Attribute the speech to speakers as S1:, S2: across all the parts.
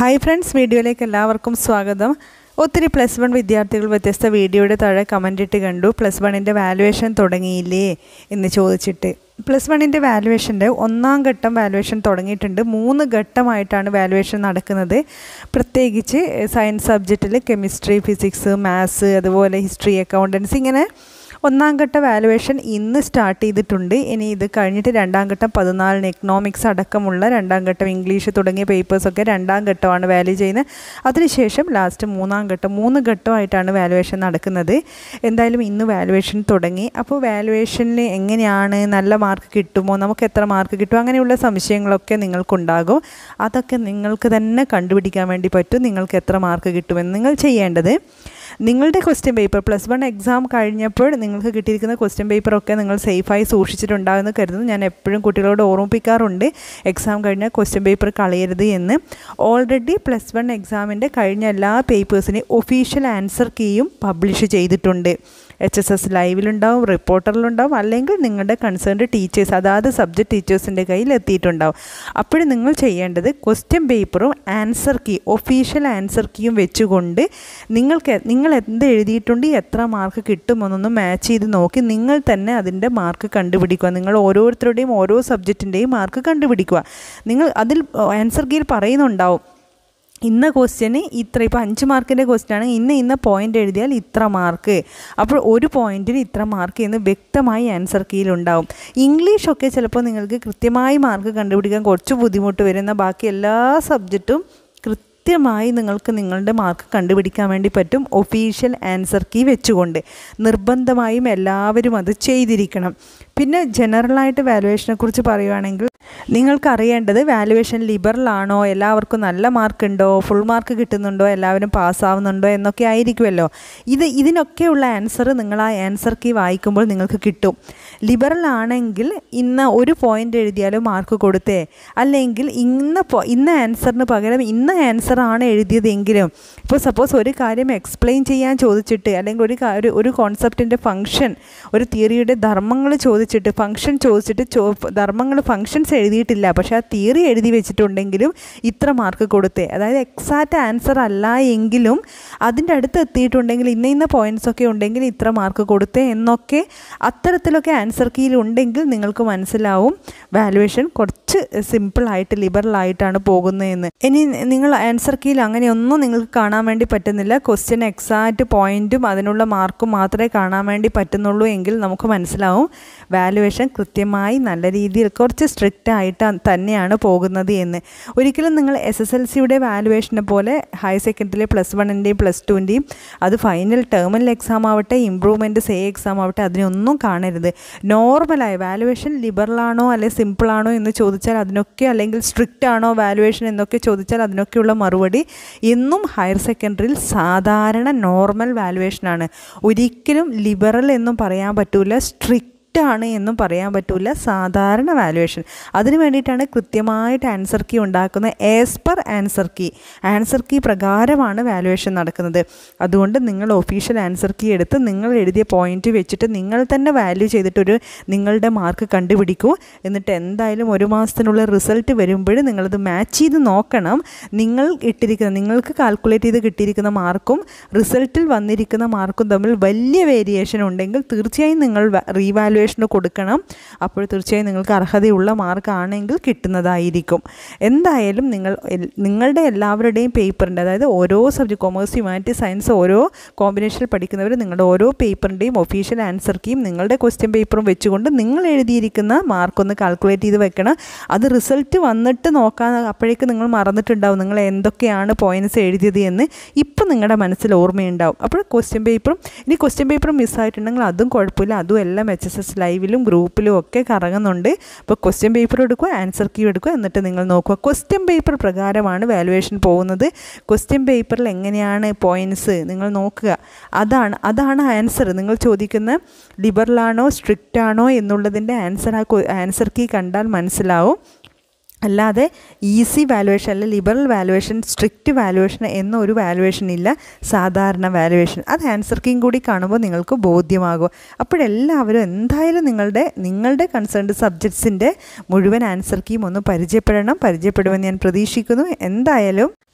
S1: hi friends വീഡിയോയിലേക്ക് എല്ലാവർക്കും സ്വാഗതം ഒത്തിരി പ്ലസ് വൺ വിദ്യാർത്ഥികൾ വ്യത്യസ്ത വീഡിയോയുടെ താഴെ കമൻ്റ് ഇട്ട് കണ്ടു പ്ലസ് വണ്ണിൻ്റെ വാലുവേഷൻ തുടങ്ങിയില്ലേ എന്ന് ചോദിച്ചിട്ട് പ്ലസ് വണ്ണിൻ്റെ വാലുവേഷൻ്റെ ഒന്നാം ഘട്ടം വാലുവേഷൻ തുടങ്ങിയിട്ടുണ്ട് മൂന്ന് ഘട്ടമായിട്ടാണ് വാലുവേഷൻ നടക്കുന്നത് പ്രത്യേകിച്ച് സയൻസ് സബ്ജക്റ്റിൽ കെമിസ്ട്രി ഫിസിക്സ് മാത്സ് അതുപോലെ ഹിസ്റ്ററി അക്കൗണ്ടൻസി ഇങ്ങനെ ഒന്നാം ഘട്ട വാലുവേഷൻ ഇന്ന് സ്റ്റാർട്ട് ചെയ്തിട്ടുണ്ട് ഇനി ഇത് കഴിഞ്ഞിട്ട് രണ്ടാം ഘട്ടം പതിനാലിന് എക്കണോമിക്സ് അടക്കമുള്ള രണ്ടാം ഘട്ടം ഇംഗ്ലീഷ് തുടങ്ങിയ പേപ്പേഴ്സൊക്കെ രണ്ടാം ഘട്ടമാണ് വാല്യൂ ചെയ്യുന്നത് അതിനുശേഷം ലാസ്റ്റ് മൂന്നാം ഘട്ടം മൂന്ന് ഘട്ടമായിട്ടാണ് വാലുവേഷൻ നടക്കുന്നത് എന്തായാലും ഇന്ന് വാലുവേഷൻ തുടങ്ങി അപ്പോൾ വാലുവേഷനിൽ എങ്ങനെയാണ് നല്ല മാർക്ക് കിട്ടുമോ നമുക്ക് എത്ര മാർക്ക് കിട്ടും അങ്ങനെയുള്ള സംശയങ്ങളൊക്കെ നിങ്ങൾക്കുണ്ടാകും അതൊക്കെ നിങ്ങൾക്ക് തന്നെ കണ്ടുപിടിക്കാൻ വേണ്ടി പറ്റും നിങ്ങൾക്ക് എത്ര മാർക്ക് കിട്ടുമെന്ന് നിങ്ങൾ ചെയ്യേണ്ടത് നിങ്ങളുടെ question paper plus one exam കഴിഞ്ഞപ്പോൾ നിങ്ങൾക്ക് കിട്ടിയിരിക്കുന്ന ക്വസ്റ്റ്യൻ പേപ്പറൊക്കെ നിങ്ങൾ സേഫായി സൂക്ഷിച്ചിട്ടുണ്ടാകുമെന്ന് കരുതുന്നു ഞാൻ എപ്പോഴും കുട്ടികളോട് ഓർമ്മിപ്പിക്കാറുണ്ട് എക്സാം കഴിഞ്ഞാൽ ക്വസ്റ്റ്യൻ പേപ്പർ കളയരുത് എന്ന് ഓൾറെഡി പ്ലസ് വൺ എക്സാമിൻ്റെ കഴിഞ്ഞ എല്ലാ പേപ്പേഴ്സിനെയും ഒഫീഷ്യൽ ആൻസർ കീയും പബ്ലിഷ് ചെയ്തിട്ടുണ്ട് എച്ച് എസ് എസ് ലൈവിലുണ്ടാവും റിപ്പോർട്ടറിലുണ്ടാവും അല്ലെങ്കിൽ നിങ്ങളുടെ കൺസേൺഡ് ടീച്ചേഴ്സ് അതാത് സബ്ജക്റ്റ് ടീച്ചേഴ്സിൻ്റെ കയ്യിൽ എത്തിയിട്ടുണ്ടാവും അപ്പോഴും നിങ്ങൾ ചെയ്യേണ്ടത് ക്വസ്റ്റ്യൻ പേപ്പറും ആൻസർ കീ ഒഫീഷ്യൽ ആൻസർ കീയും വെച്ചുകൊണ്ട് നിങ്ങൾക്ക് നിങ്ങൾ എന്ത് എഴുതിയിട്ടുണ്ട് എത്ര മാർക്ക് കിട്ടുമെന്നൊന്ന് മാച്ച് ചെയ്ത് നോക്കി നിങ്ങൾ തന്നെ അതിൻ്റെ മാർക്ക് കണ്ടുപിടിക്കുക നിങ്ങൾ ഓരോരുത്തരുടെയും ഓരോ സബ്ജക്റ്റിൻ്റെയും മാർക്ക് കണ്ടുപിടിക്കുക നിങ്ങൾ അതിൽ ആൻസർ കീയിൽ പറയുന്നുണ്ടാവും ഇന്ന ക്വസ്റ്റ്യന് ഇത്ര ഇപ്പോൾ അഞ്ച് മാർക്കിൻ്റെ ക്വസ്റ്റ്യൻ ആണ് ഇന്ന ഇന്ന പോയിൻ്റ് എഴുതിയാൽ ഇത്ര മാർക്ക് അപ്പോൾ ഒരു പോയിൻറ്റിന് ഇത്ര മാർക്ക് എന്ന് വ്യക്തമായി ആൻസർ കീയിലുണ്ടാവും ഇംഗ്ലീഷൊക്കെ ചിലപ്പോൾ നിങ്ങൾക്ക് കൃത്യമായി മാർക്ക് കണ്ടുപിടിക്കാൻ കുറച്ച് ബുദ്ധിമുട്ട് വരുന്ന ബാക്കി എല്ലാ സബ്ജക്റ്റും കൃത്യമായി നിങ്ങൾക്ക് നിങ്ങളുടെ മാർക്ക് കണ്ടുപിടിക്കാൻ വേണ്ടി പറ്റും ഒഫീഷ്യൽ ആൻസർ കീ വെച്ചുകൊണ്ട് നിർബന്ധമായും എല്ലാവരും അത് ചെയ്തിരിക്കണം പിന്നെ ജനറലായിട്ട് വാലുവേഷനെ കുറിച്ച് പറയുകയാണെങ്കിൽ നിങ്ങൾക്ക് അറിയേണ്ടത് വാലുവേഷൻ ലിബറലാണോ എല്ലാവർക്കും നല്ല മാർക്ക് ഉണ്ടോ ഫുൾ മാർക്ക് കിട്ടുന്നുണ്ടോ എല്ലാവരും പാസ്സാവുന്നുണ്ടോ എന്നൊക്കെ ആയിരിക്കുമല്ലോ ഇത് ഇതിനൊക്കെയുള്ള ആൻസർ നിങ്ങൾ ആ ആൻസർ കീ വായിക്കുമ്പോൾ നിങ്ങൾക്ക് കിട്ടും ലിബറൽ ആണെങ്കിൽ ഇന്ന ഒരു പോയിൻ്റ് എഴുതിയാലും മാർക്ക് കൊടുത്തേ അല്ലെങ്കിൽ ഇന്ന ഇന്ന ആൻസറിന് പകരം ഇന്ന ആൻസർ ആണ് എഴുതിയതെങ്കിലും ഇപ്പോൾ സപ്പോസ് ഒരു കാര്യം എക്സ്പ്ലെയിൻ ചെയ്യാൻ ചോദിച്ചിട്ട് അല്ലെങ്കിൽ ഒരു ഒരു ഒരു കോൺസെപ്റ്റിൻ്റെ ഫങ്ഷൻ ഒരു തിയറിയുടെ ധർമ്മങ്ങൾ ചോദിച്ചിട്ട് ഫങ്ഷൻ ചോദിച്ചിട്ട് ചോ ധർമ്മങ്ങൾ ഫങ്ഷൻസ് എഴുതിയിട്ടില്ല പക്ഷേ ആ തിയറി എഴുതി വെച്ചിട്ടുണ്ടെങ്കിലും ഇത്ര മാർക്ക് കൊടുത്തേ അതായത് എക്സാക്റ്റ് ആൻസർ അല്ല എങ്കിലും അതിൻ്റെ അടുത്ത് എത്തിയിട്ടുണ്ടെങ്കിൽ ഇന്ന ഇന്ന പോയിൻറ്റ്സ് ഒക്കെ ഉണ്ടെങ്കിൽ ഇത്ര മാർക്ക് കൊടുത്തേ എന്നൊക്കെ അത്തരത്തിലൊക്കെ ആൻസർ കീയിൽ ഉണ്ടെങ്കിൽ നിങ്ങൾക്ക് മനസ്സിലാവും വാലുവേഷൻ കുറച്ച് സിമ്പിളായിട്ട് ലിബറലായിട്ടാണ് പോകുന്നതെന്ന് ഇനി നിങ്ങൾ ആൻസർ കീയിൽ അങ്ങനെയൊന്നും നിങ്ങൾക്ക് കാണാൻ വേണ്ടി പറ്റുന്നില്ല ക്വസ്റ്റ്യൻ എക്സാക്റ്റ് പോയിൻറ്റും അതിനുള്ള മാർക്കും മാത്രമേ കാണാൻ വേണ്ടി പറ്റുന്നുള്ളൂ എങ്കിൽ നമുക്ക് മനസ്സിലാവും വാലുവേഷൻ കൃത്യമായി നല്ല രീതിയിൽ കുറച്ച് സ്ട്രിക്റ്റ് ആയിട്ട് തന്നെയാണ് പോകുന്നത് എന്ന് ഒരിക്കലും നിങ്ങൾ എസ് എസ് എൽ സിയുടെ വാലുവേഷനെ പോലെ ഹയർ സെക്കൻഡറി പ്ലസ് വണ്ണിൻ്റെയും പ്ലസ് ടുവിൻ്റെയും അത് ഫൈനൽ ടേമിനൽ എക്സാം ആവട്ടെ ഇമ്പ്രൂവ്മെൻറ്റ് സേ എക്സാം ആവട്ടെ അതിനൊന്നും കാണരുത് നോർമലായ വാലുവേഷൻ ലിബറലാണോ അല്ലെ സിമ്പിളാണോ എന്ന് ചോദിച്ചാൽ അതിനൊക്കെ അല്ലെങ്കിൽ സ്ട്രിക്റ്റ് ആണോ വാലുവേഷൻ എന്നൊക്കെ ചോദിച്ചാൽ അതിനൊക്കെയുള്ള മറുപടി എന്നും ഹയർ സെക്കൻഡറിയിൽ സാധാരണ നോർമൽ വാലുവേഷനാണ് ഒരിക്കലും ലിബറൽ എന്നും പറയാൻ പറ്റില്ല സ്ട്രിക്റ്റ് ആണ് എന്നും പറയാൻ പറ്റില്ല സാധാരണ വാലുവേഷൻ അതിന് വേണ്ടിയിട്ടാണ് കൃത്യമായിട്ട് ആൻസർ കീ ഉണ്ടാക്കുന്നത് as per answer key answer key പ്രകാരമാണ് വാലുവേഷൻ നടക്കുന്നത് അതുകൊണ്ട് നിങ്ങൾ ഒഫീഷ്യൽ ആൻസർ കീ എടുത്ത് നിങ്ങൾ എഴുതിയ പോയിന്റ് വെച്ചിട്ട് നിങ്ങൾ തന്നെ വാല്യൂ ചെയ്തിട്ടൊരു നിങ്ങളുടെ മാർക്ക് കണ്ടുപിടിക്കൂ എന്നിട്ട് എന്തായാലും ഒരു മാസത്തിനുള്ള റിസൾട്ട് വരുമ്പോൾ നിങ്ങളത് മാച്ച് ചെയ്ത് നോക്കണം നിങ്ങൾ ഇട്ടിരിക്കുന്ന നിങ്ങൾക്ക് കാൽക്കുലേറ്റ് ചെയ്ത് കിട്ടിയിരിക്കുന്ന മാർക്കും റിസൾട്ടിൽ വന്നിരിക്കുന്ന മാർക്കും തമ്മിൽ വലിയ വേരിയേഷൻ ഉണ്ടെങ്കിൽ തീർച്ചയായും നിങ്ങൾ റീവാലുവേഷൻ വാല്യുവേഷന് കൊടുക്കണം അപ്പോൾ തീർച്ചയായും നിങ്ങൾക്ക് അർഹതയുള്ള മാർക്കാണെങ്കിൽ കിട്ടുന്നതായിരിക്കും എന്തായാലും നിങ്ങൾ നിങ്ങളുടെ എല്ലാവരുടെയും പേപ്പറിൻ്റെ അതായത് ഓരോ സബ്ജക്ട് കൊമേഴ്സ് ഹ്യൂമാനിറ്റി സയൻസ് ഓരോ കോമ്പിനേഷനിൽ പഠിക്കുന്നവർ നിങ്ങളുടെ ഓരോ പേപ്പറിൻ്റെയും ഒഫീഷ്യൽ ആൻസർ കീയും നിങ്ങളുടെ ക്വസ്റ്റ്യൻ പേപ്പറും വെച്ചുകൊണ്ട് നിങ്ങൾ എഴുതിയിരിക്കുന്ന മാർക്കൊന്ന് കാൽക്കുലേറ്റ് ചെയ്ത് വെക്കണം അത് റിസൾട്ട് വന്നിട്ട് നോക്കാൻ അപ്പോഴേക്ക് നിങ്ങൾ മറന്നിട്ടുണ്ടാവും നിങ്ങൾ എന്തൊക്കെയാണ് പോയിൻറ്റ്സ് എഴുതിയത് എന്ന് ഇപ്പം നിങ്ങളുടെ മനസ്സിൽ ഓർമ്മയുണ്ടാവും അപ്പോൾ ക്വസ്റ്റ്യൻ പേപ്പറും ഇനി ക്വസ്റ്റ്യൻ പേപ്പറും മിസ്സായിട്ടുണ്ടെങ്കിൽ അതും കുഴപ്പമില്ല അതും എല്ലാം എച്ച് എസ് എസ് ലൈവിലും ഗ്രൂപ്പിലും ഒക്കെ കറങ്ങുന്നുണ്ട് അപ്പോൾ ക്വസ്റ്റ്യൻ പേപ്പർ എടുക്കുക ആൻസർ കീ എടുക്കുക എന്നിട്ട് നിങ്ങൾ നോക്കുക ക്വസ്റ്റ്യൻ പേപ്പർ പ്രകാരമാണ് വാലുവേഷൻ പോകുന്നത് ക്വസ്റ്റ്യൻ പേപ്പറിൽ എങ്ങനെയാണ് പോയിൻറ്റ്സ് നിങ്ങൾ നോക്കുക അതാണ് അതാണ് ആൻസർ നിങ്ങൾ ചോദിക്കുന്ന ലിബറലാണോ സ്ട്രിക്റ്റ് ആണോ എന്നുള്ളതിൻ്റെ ആൻസർ ആ ആൻസർ കീ കണ്ടാൽ മനസ്സിലാവും അല്ലാതെ ഈസി വാലുവേഷൻ അല്ല ലിബറൽ വാലുവേഷൻ സ്ട്രിക്റ്റ് വാലുവേഷൻ എന്ന ഒരു വാലുവേഷൻ ഇല്ല സാധാരണ വാലുവേഷൻ അത് ആൻസർ കീയും കൂടി കാണുമ്പോൾ നിങ്ങൾക്ക് ബോധ്യമാകും അപ്പോഴെല്ലാവരും എന്തായാലും നിങ്ങളുടെ നിങ്ങളുടെ കൺസേൺഡ് സബ്ജക്ട്സിൻ്റെ മുഴുവൻ ആൻസർ കീയും ഒന്ന് പരിചയപ്പെടണം പരിചയപ്പെടുമെന്ന് ഞാൻ പ്രതീക്ഷിക്കുന്നു എന്തായാലും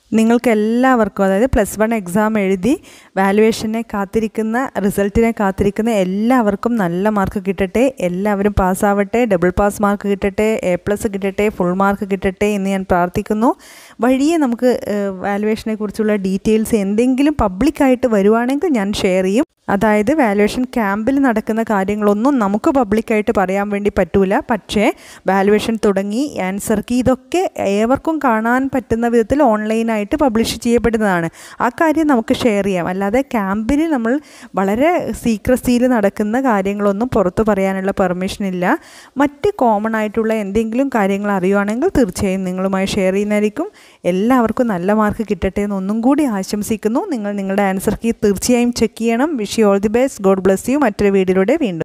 S1: നിങ്ങൾക്ക് എല്ലാവർക്കും അതായത് പ്ലസ് വൺ എക്സാം എഴുതി വാലുവേഷനെ കാത്തിരിക്കുന്ന റിസൾട്ടിനെ കാത്തിരിക്കുന്ന എല്ലാവർക്കും നല്ല മാർക്ക് കിട്ടട്ടെ എല്ലാവരും പാസ്സാവട്ടെ ഡബിൾ പാസ് മാർക്ക് കിട്ടട്ടെ എ പ്ലസ് കിട്ടട്ടെ ഫുൾ മാർക്ക് കിട്ടട്ടെ എന്ന് ഞാൻ പ്രാർത്ഥിക്കുന്നു വഴിയെ നമുക്ക് വാലുവേഷനെ കുറിച്ചുള്ള ഡീറ്റെയിൽസ് എന്തെങ്കിലും പബ്ലിക്കായിട്ട് വരുവാണെങ്കിൽ ഞാൻ ഷെയർ ചെയ്യും അതായത് വാലുവേഷൻ ക്യാമ്പിൽ നടക്കുന്ന കാര്യങ്ങളൊന്നും നമുക്ക് പബ്ലിക്കായിട്ട് പറയാൻ വേണ്ടി പറ്റൂല പക്ഷേ വാലുവേഷൻ തുടങ്ങി ആൻസർ കീ ഇതൊക്കെ ഏവർക്കും കാണാൻ പറ്റുന്ന വിധത്തിൽ ഓൺലൈനായിട്ട് പബ്ലിഷ് ചെയ്യപ്പെടുന്നതാണ് ആ കാര്യം നമുക്ക് ഷെയർ ചെയ്യാം അല്ലാതെ ക്യാമ്പിൽ നമ്മൾ വളരെ സീക്രസിയിൽ നടക്കുന്ന കാര്യങ്ങളൊന്നും പുറത്ത് പറയാനുള്ള പെർമിഷൻ ഇല്ല മറ്റ് കോമൺ ആയിട്ടുള്ള എന്തെങ്കിലും കാര്യങ്ങൾ അറിയുവാണെങ്കിൽ തീർച്ചയായും നിങ്ങളുമായി ഷെയർ ചെയ്യുന്നതായിരിക്കും എല്ലാവർക്കും നല്ല മാർക്ക് കിട്ടട്ടെ എന്ന് ഒന്നും കൂടി ആശംസിക്കുന്നു നിങ്ങൾ നിങ്ങളുടെ ആൻസർ കീ തീർച്ചയായും ചെക്ക് ചെയ്യണം wish you all the best God bless you മറ്റൊരു വീഡിയോയിലൂടെ വീണ്ടും